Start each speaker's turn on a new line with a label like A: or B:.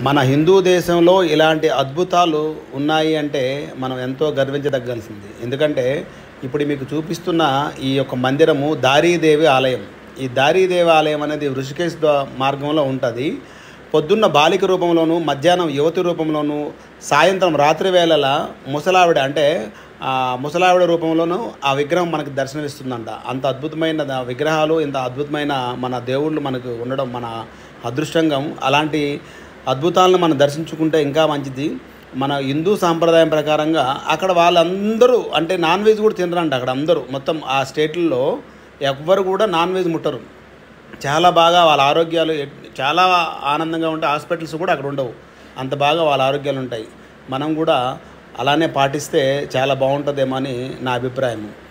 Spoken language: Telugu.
A: మన హిందూ దేశంలో ఇలాంటి అద్భుతాలు ఉన్నాయి అంటే మనం ఎంతో గర్వించదగ్గాల్సింది ఎందుకంటే ఇప్పుడు మీకు చూపిస్తున్న ఈ యొక్క మందిరము దారీదేవి ఆలయం ఈ దారీదేవి ఆలయం అనేది ఋషికేశ్ ద్వా- మార్గంలో ఉంటుంది పొద్దున్న బాలిక రూపంలోను మధ్యాహ్నం యువతి రూపంలోను సాయంత్రం రాత్రి వేళల ముసలావిడ అంటే ఆ ముసలావిడ రూపంలోనూ ఆ విగ్రహం మనకు దర్శనమిస్తుందంట అంత అద్భుతమైన ద- విగ్రహాలు ఇంత అద్భుతమైన మన దేవుళ్ళు మనకు ఉండడం మన అదృష్టంగం అలాంటి అద్భుతాలను మనం దర్శించుకుంటే ఇంకా మంచిది మన హిందూ సాంప్రదాయం ప్రకారంగా అక్కడ వాళ్ళందరూ అంటే నాన్ వెజ్ కూడా తినరంట అక్కడ అందరూ మొత్తం ఆ స్టేట్లలో ఎవ్వరు కూడా నాన్ వెజ్ ముట్టరు చాలా బాగా వాళ్ళ ఆరోగ్యాలు ఎట్- చాలా ఆనందంగా ఉంటాయి హాస్పిటల్స్ కూడా అక్కడ ఉండవు అంత బాగా వాళ్ళ ఆరోగ్యాలు ఉంటాయి మనం కూడా అలానే పాటిస్తే చాలా బాగుంటుందేమో అని నా అభిప్రాయం